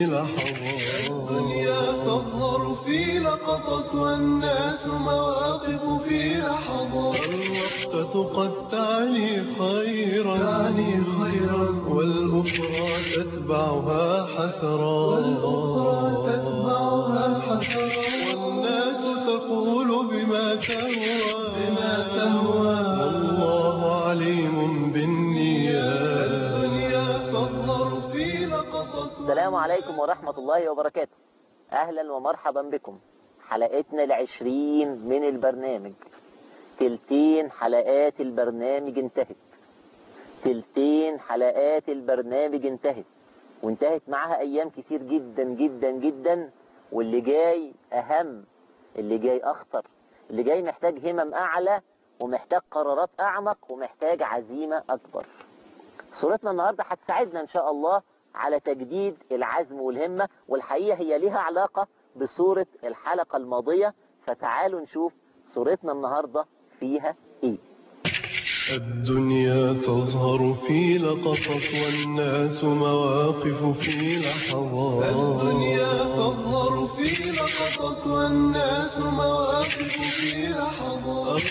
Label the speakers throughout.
Speaker 1: الدنيا تظهر في لقطة والناس مواقف في لحظات الوقفة قد تعني خيرا تعني خيرا والأخرى تتبعها حسرا والأخرى تتبعها حسرا والناس تقول بما تهوى بما تهوى والله عليم بالنيات الدنيا تظهر في لقطة
Speaker 2: السلام عليكم ورحمة الله وبركاته أهلا ومرحبا بكم حلقتنا العشرين من البرنامج تلتين حلقات البرنامج انتهت تلتين حلقات البرنامج انتهت وانتهت معها أيام كتير جدا جدا جدا واللي جاي أهم اللي جاي أخطر اللي جاي محتاج همم أعلى ومحتاج قرارات أعمق ومحتاج عزيمة أكبر صورتنا النهاردة هتساعدنا إن شاء الله على تجديد العزم والهمة والحقيقة هي لها علاقة بصورة الحلقة الماضية فتعالوا نشوف صورتنا النهاردة فيها إيه
Speaker 1: الدنيا تظهر في لقطة والناس مواقف في لحظات الدنيا تظهر في لقطة والناس مواقف في لحظات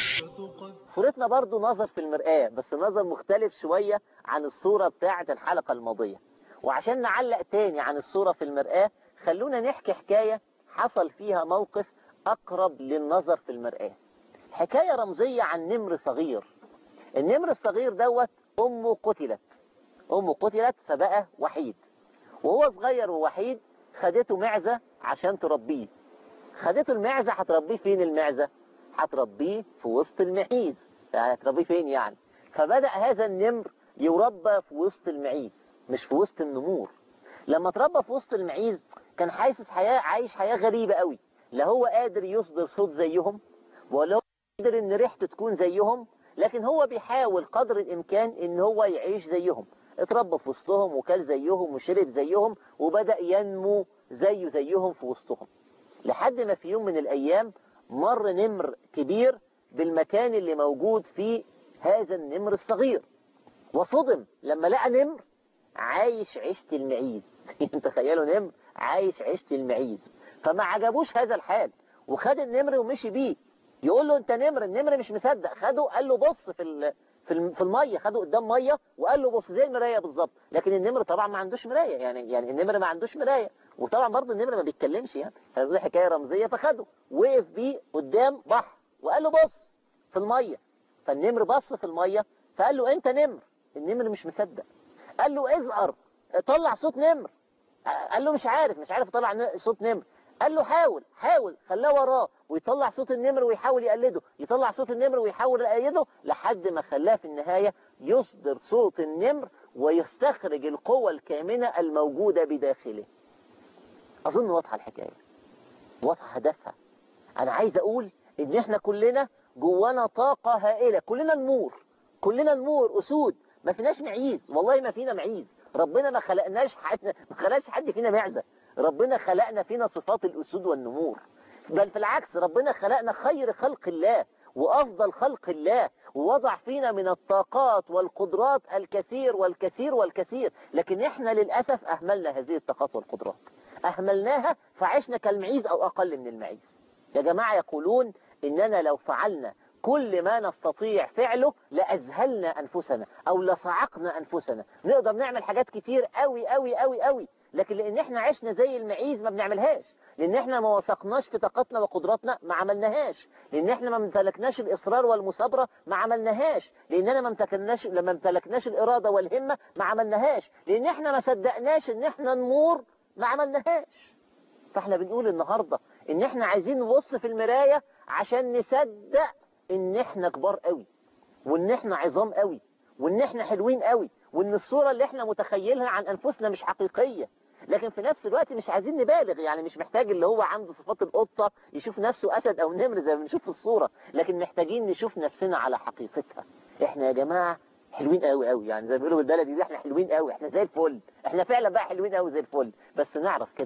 Speaker 2: صورتنا برضو نظر في المرآة بس نظر مختلف شوية عن الصورة بتاعة الحلقة الماضية وعشان نعلق تاني عن الصورة في المرآة خلونا نحكي حكاية حصل فيها موقف أقرب للنظر في المرآة حكاية رمزية عن نمر صغير النمر الصغير دوت أمه قتلت أمه قتلت فبقى وحيد وهو صغير ووحيد خدته معزة عشان تربيه خدته المعزة هتربيه فين المعزة هتربيه في وسط المعيز هتربيه فين يعني فبدأ هذا النمر يربى في وسط المعيز مش في وسط النمور لما اتربى في وسط المعيز كان حاسس حياة عايش حياة غريبة قوي لا هو قادر يصدر صوت زيهم ولا هو قادر ان ريحته تكون زيهم لكن هو بيحاول قدر الامكان ان هو يعيش زيهم اتربى في وسطهم وكل زيهم وشرب زيهم وبدأ ينمو زيه زيهم في وسطهم لحد ما في يوم من الايام مر نمر كبير بالمكان اللي موجود فيه هذا النمر الصغير وصدم لما لقى نمر عايش عيشة المعيز تخيلوا نمر عايش عيشة المعيز فما عجبوش هذا الحال وخد النمر ومشي بيه يقول له انت نمر النمر مش مصدق خده قال له بص في ال... في الم- في الميه خده قدام ميه وقال له بص زي المرايه بالظبط لكن النمر طبعا ما عندوش مرايه يعني يعني النمر ما عندوش مرايه وطبعا برضه النمر ما بيتكلمش يعني فدي حكايه رمزيه فخده وقف بيه قدام بحر وقال له بص في الميه فالنمر بص في الميه فقال له انت نمر النمر مش مصدق قال له ازقر طلع صوت نمر قال له مش عارف مش عارف اطلع ن- صوت نمر قال له حاول حاول خلاه وراه ويطلع صوت النمر ويحاول يقلده يطلع صوت النمر ويحاول يقلده لحد ما خلاه في النهاية يصدر صوت النمر ويستخرج القوة الكامنة الموجودة بداخله أظن واضحة الحكاية واضحة هدفها أنا عايز أقول إن إحنا كلنا جوانا طاقة هائلة كلنا نمور كلنا نمور أسود ما فيناش معيز والله ما فينا معيز ربنا ما خلقناش حد ما خلقش حد فينا معزة ربنا خلقنا فينا صفات الأسود والنمور بل في العكس ربنا خلقنا خير خلق الله وأفضل خلق الله ووضع فينا من الطاقات والقدرات الكثير والكثير والكثير لكن احنا للأسف أهملنا هذه الطاقات والقدرات أهملناها فعشنا كالمعيز أو أقل من المعيز يا جماعة يقولون إننا لو فعلنا كل ما نستطيع فعله لأذهلنا أنفسنا أو لصعقنا أنفسنا نقدر نعمل حاجات كتير قوي قوي قوي قوي لكن لأن احنا عشنا زي المعيز ما بنعملهاش لأن احنا ما وثقناش في طاقتنا وقدراتنا ما عملناهاش لأن احنا ما امتلكناش الإصرار والمثابرة ما عملناهاش لأننا ما امتلكناش لما امتلكناش الإرادة والهمة ما عملناهاش لأن احنا ما صدقناش إن احنا نمور ما عملناهاش فاحنا بنقول النهاردة ان احنا عايزين نبص في المراية عشان نصدق ان احنا كبار قوي وان احنا عظام قوي وان احنا حلوين قوي وان الصورة اللي احنا متخيلها عن انفسنا مش حقيقية لكن في نفس الوقت مش عايزين نبالغ يعني مش محتاج اللي هو عنده صفات القطة يشوف نفسه اسد او نمر زي ما بنشوف في الصورة لكن محتاجين نشوف نفسنا على حقيقتها احنا يا جماعة حلوين قوي قوي يعني زي ما بيقولوا بالبلدي دي احنا حلوين قوي احنا زي الفل احنا فعلا بقى حلوين قوي زي الفل بس نعرف كده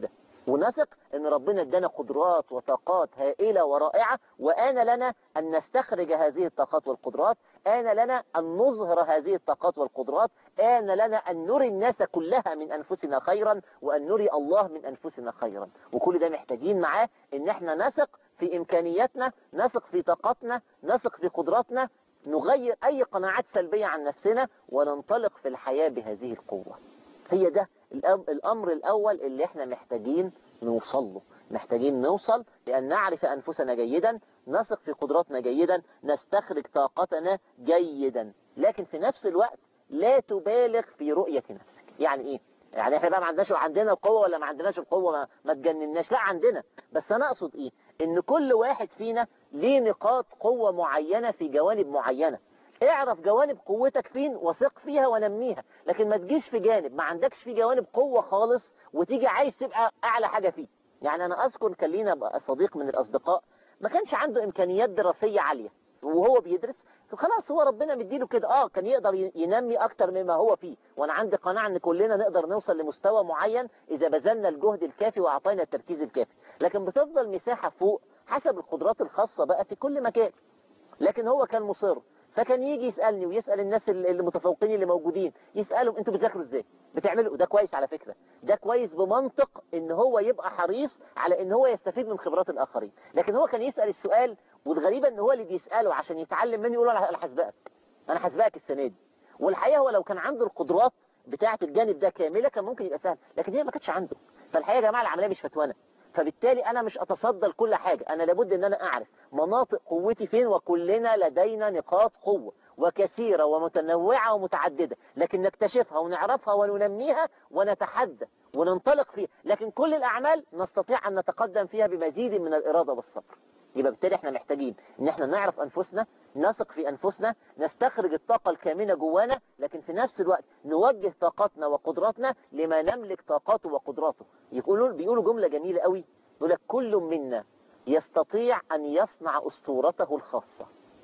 Speaker 2: ونثق ان ربنا ادانا قدرات وطاقات هائلة ورائعة وآن لنا أن نستخرج هذه الطاقات والقدرات آن لنا أن نظهر هذه الطاقات والقدرات آن لنا أن نري الناس كلها من أنفسنا خيرا وأن نري الله من أنفسنا خيرا وكل ده محتاجين معاه ان احنا نثق في إمكانياتنا نثق في طاقتنا نثق في قدراتنا نغير أي قناعات سلبية عن نفسنا وننطلق في الحياة بهذه القوة هي ده الأمر الأول اللي احنا محتاجين نوصل له محتاجين نوصل لأن نعرف أنفسنا جيدا نثق في قدراتنا جيدا نستخرج طاقتنا جيدا لكن في نفس الوقت لا تبالغ في رؤية نفسك يعني ايه يعني احنا بقى ما عندناش عندنا القوة ولا ما عندناش القوة ما, ما تجنناش لا عندنا بس انا اقصد ايه ان كل واحد فينا ليه نقاط قوة معينة في جوانب معينة اعرف جوانب قوتك فين وثق فيها ونميها لكن ما تجيش في جانب ما عندكش في جوانب قوة خالص وتيجي عايز تبقى اعلى حاجة فيه يعني انا اذكر كان لينا صديق من الاصدقاء ما كانش عنده امكانيات دراسية عالية وهو بيدرس خلاص هو ربنا مديله كده اه كان يقدر ينمي اكتر مما هو فيه وانا عندي قناعة ان كلنا نقدر نوصل لمستوى معين اذا بذلنا الجهد الكافي واعطينا التركيز الكافي لكن بتفضل مساحة فوق حسب القدرات الخاصة بقى في كل مكان لكن هو كان مصر فكان يجي يسألني ويسأل الناس اللي متفوقين اللي موجودين يسألهم انتوا بتذاكروا ازاي بتعملوا ده كويس على فكرة ده كويس بمنطق ان هو يبقى حريص على ان هو يستفيد من خبرات الاخرين لكن هو كان يسأل السؤال والغريبة ان هو اللي بيسأله عشان يتعلم مني يقول انا هسبقك انا هسبقك السنة دي والحقيقة هو لو كان عنده القدرات بتاعة الجانب ده كاملة كان ممكن يبقى سهل لكن هي ما كانتش عنده فالحقيقة يا جماعة العملية مش فتوانة فبالتالي أنا مش أتصدى لكل حاجة أنا لابد أن أنا أعرف مناطق قوتي فين وكلنا لدينا نقاط قوة وكثيرة ومتنوعة ومتعددة لكن نكتشفها ونعرفها وننميها ونتحدى وننطلق فيها لكن كل الأعمال نستطيع أن نتقدم فيها بمزيد من الإرادة والصبر يبقى بالتالي احنا محتاجين ان احنا نعرف انفسنا نثق في انفسنا نستخرج الطاقة الكامنة جوانا لكن في نفس الوقت نوجه طاقتنا وقدراتنا لما نملك طاقاته وقدراته يقولون بيقولوا جملة جميلة قوي يقول لك كل منا يستطيع ان يصنع اسطورته الخاصة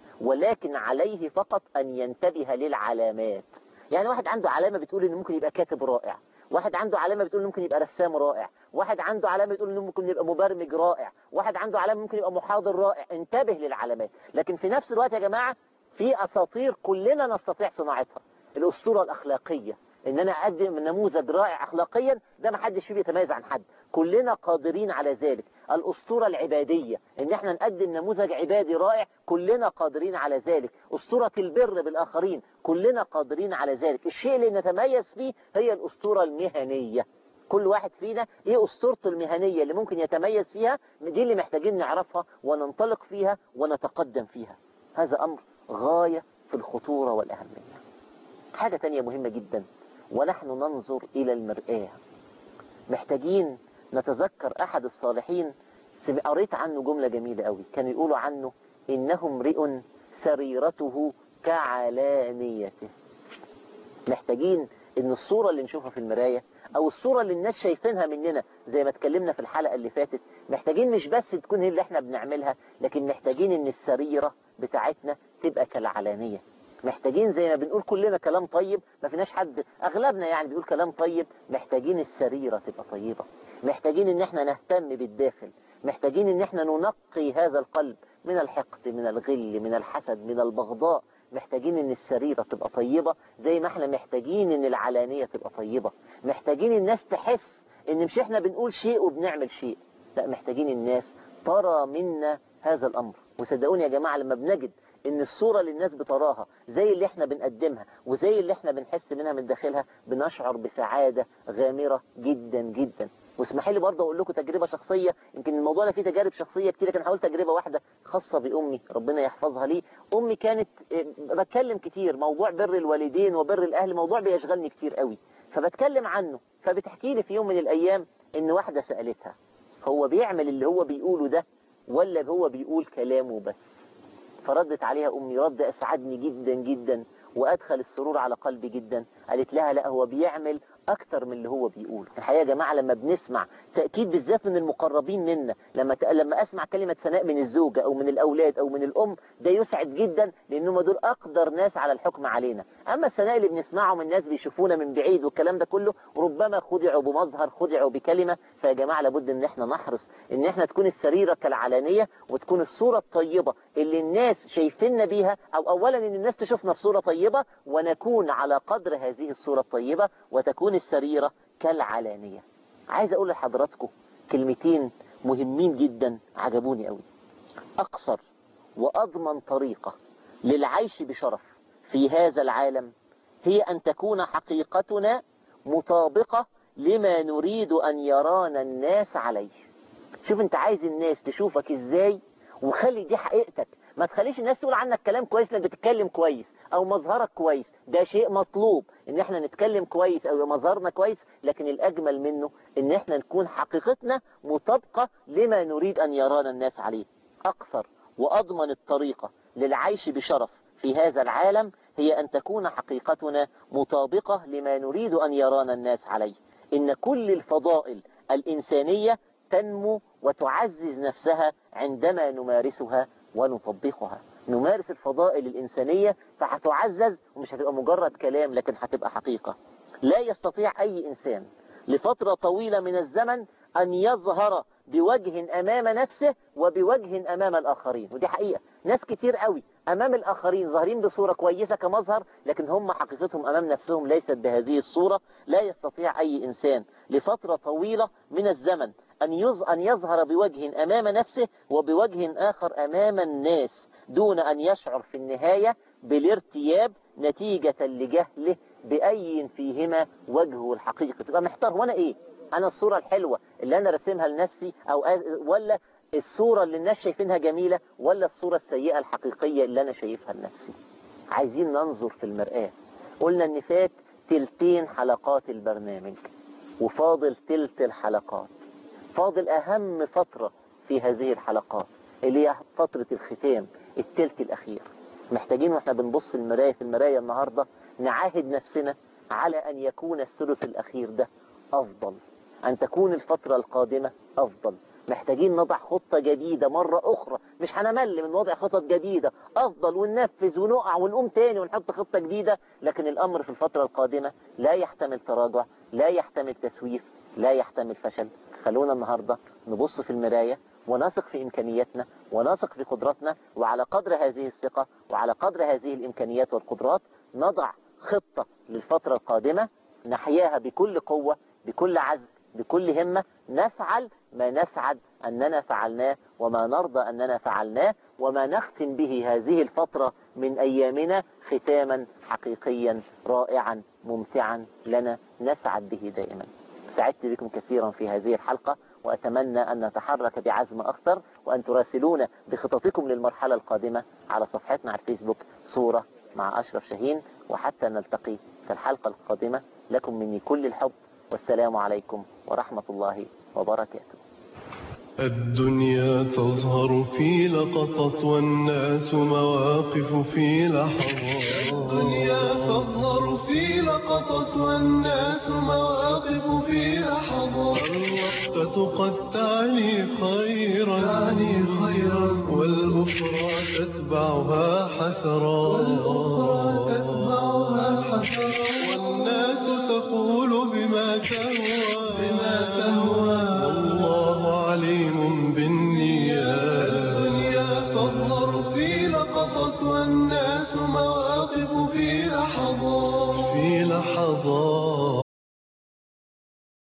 Speaker 2: ولكن عليه فقط ان ينتبه للعلامات يعني واحد عنده علامة بتقول انه ممكن يبقى كاتب رائع واحد عنده علامة بتقول ممكن يبقى رسام رائع واحد عنده علامة بتقول انه ممكن يبقى مبرمج رائع واحد عنده علامة ممكن يبقى محاضر رائع انتبه للعلامات لكن في نفس الوقت يا جماعة في اساطير كلنا نستطيع صناعتها الاسطورة الاخلاقية ان انا اقدم نموذج رائع اخلاقيا ده ما حدش فيه بيتميز عن حد كلنا قادرين على ذلك الاسطورة العبادية ان احنا نقدم نموذج عبادي رائع كلنا قادرين على ذلك اسطورة البر بالاخرين كلنا قادرين على ذلك الشيء اللي نتميز فيه هي الاسطورة المهنية كل واحد فينا ايه اسطورته المهنية اللي ممكن يتميز فيها دي اللي محتاجين نعرفها وننطلق فيها ونتقدم فيها هذا امر غاية في الخطورة والاهمية حاجة تانية مهمة جدا ونحن ننظر إلى المرآة محتاجين نتذكر أحد الصالحين قريت عنه جملة جميلة قوي كانوا يقولوا عنه إنه امرئ سريرته كعلانيته محتاجين إن الصورة اللي نشوفها في المراية أو الصورة اللي الناس شايفينها مننا زي ما اتكلمنا في الحلقة اللي فاتت محتاجين مش بس تكون هي اللي احنا بنعملها لكن محتاجين إن السريرة بتاعتنا تبقى كالعلانية محتاجين زي ما بنقول كلنا كلام طيب ما فيناش حد اغلبنا يعني بيقول كلام طيب محتاجين السريرة تبقى طيبة محتاجين ان احنا نهتم بالداخل محتاجين ان احنا ننقي هذا القلب من الحقد من الغل من الحسد من البغضاء محتاجين ان السريرة تبقى طيبة زي ما احنا محتاجين ان العلانية تبقى طيبة محتاجين الناس تحس ان مش احنا بنقول شيء وبنعمل شيء لا محتاجين الناس ترى منا هذا الامر وصدقوني يا جماعة لما بنجد ان الصورة اللي الناس بتراها زي اللي احنا بنقدمها وزي اللي احنا بنحس منها من داخلها بنشعر بسعادة غامرة جدا جدا واسمحي لي برضه اقول لكم تجربة شخصية يمكن الموضوع ده فيه تجارب شخصية كتير لكن هقول تجربة واحدة خاصة بأمي ربنا يحفظها لي أمي كانت بتكلم كتير موضوع بر الوالدين وبر الأهل موضوع بيشغلني كتير قوي فبتكلم عنه فبتحكي لي في يوم من الأيام إن واحدة سألتها هو بيعمل اللي هو بيقوله ده ولا هو بيقول كلامه بس فردت عليها أمي رد أسعدني جدا جدا وأدخل السرور على قلبي جدا قالت لها لا هو بيعمل اكتر من اللي هو بيقوله الحقيقه يا جماعه لما بنسمع تاكيد بالذات من المقربين منا لما ت... لما اسمع كلمه ثناء من الزوجه او من الاولاد او من الام ده يسعد جدا لانهم دول اقدر ناس على الحكم علينا اما الثناء اللي بنسمعه من ناس بيشوفونا من بعيد والكلام ده كله ربما خدعوا بمظهر خدعوا بكلمه فيا جماعه لابد ان احنا نحرص ان احنا تكون السريره كالعلانيه وتكون الصوره الطيبه اللي الناس شايفيننا بيها او اولا ان الناس تشوفنا في صوره طيبه ونكون على قدر هذه الصوره الطيبه وتكون السريرة كالعلانية عايز اقول لحضراتكم كلمتين مهمين جدا عجبوني قوي اقصر واضمن طريقة للعيش بشرف في هذا العالم هي ان تكون حقيقتنا مطابقة لما نريد ان يرانا الناس عليه شوف انت عايز الناس تشوفك ازاي وخلي دي حقيقتك ما تخليش الناس تقول عنك كلام كويس لانك بتتكلم كويس او مظهرك كويس ده شيء مطلوب ان احنا نتكلم كويس او مظهرنا كويس لكن الاجمل منه ان احنا نكون حقيقتنا مطابقة لما نريد ان يرانا الناس عليه اقصر واضمن الطريقة للعيش بشرف في هذا العالم هي ان تكون حقيقتنا مطابقة لما نريد ان يرانا الناس عليه ان كل الفضائل الانسانية تنمو وتعزز نفسها عندما نمارسها ونطبقها نمارس الفضائل الإنسانية فهتعزز ومش هتبقى مجرد كلام لكن هتبقى حقيقة لا يستطيع أي إنسان لفترة طويلة من الزمن أن يظهر بوجه أمام نفسه وبوجه أمام الآخرين ودي حقيقة ناس كتير قوي أمام الآخرين ظاهرين بصورة كويسة كمظهر لكن هم حقيقتهم أمام نفسهم ليست بهذه الصورة لا يستطيع أي إنسان لفترة طويلة من الزمن أن أن يظهر بوجه أمام نفسه وبوجه آخر أمام الناس دون أن يشعر في النهاية بالارتياب نتيجة لجهله بأي فيهما وجهه الحقيقي تبقى محتار وانا ايه انا الصورة الحلوة اللي انا رسمها لنفسي او ولا الصورة اللي الناس شايفينها جميلة ولا الصورة السيئة الحقيقية اللي انا شايفها لنفسي عايزين ننظر في المرآة قلنا ان فات تلتين حلقات البرنامج وفاضل تلت الحلقات فاضل اهم فترة في هذه الحلقات اللي هي فترة الختام التلت الاخير محتاجين واحنا بنبص المراية في المراية النهاردة نعاهد نفسنا على ان يكون الثلث الاخير ده افضل ان تكون الفترة القادمة افضل محتاجين نضع خطة جديدة مرة اخرى مش هنمل من وضع خطط جديدة افضل وننفذ ونقع ونقوم تاني ونحط خطة جديدة لكن الامر في الفترة القادمة لا يحتمل تراجع لا يحتمل تسويف لا يحتمل فشل خلونا النهاردة نبص في المراية ونثق في إمكانياتنا ونثق في قدراتنا وعلى قدر هذه الثقة وعلى قدر هذه الإمكانيات والقدرات نضع خطة للفترة القادمة نحياها بكل قوة بكل عزم بكل همة نفعل ما نسعد أننا فعلناه وما نرضى أننا فعلناه وما نختم به هذه الفترة من أيامنا ختاما حقيقيا رائعا ممتعا لنا نسعد به دائما سعدت بكم كثيرا في هذه الحلقة وأتمنى أن نتحرك بعزم أكثر وأن تراسلونا بخططكم للمرحلة القادمة على صفحتنا على الفيسبوك صورة مع أشرف شاهين وحتى نلتقي في الحلقة القادمة لكم مني كل الحب والسلام عليكم ورحمة الله وبركاته
Speaker 1: الدنيا تظهر في لقطة والناس مواقف في لحظات الدنيا تظهر في لقطة والناس مواقف في لحظات الوقتة قد تعني خيرا تعني خيرا والأخرى تتبعها حسرات والأخرى تتبعها حسرات والناس تقول بما كانوا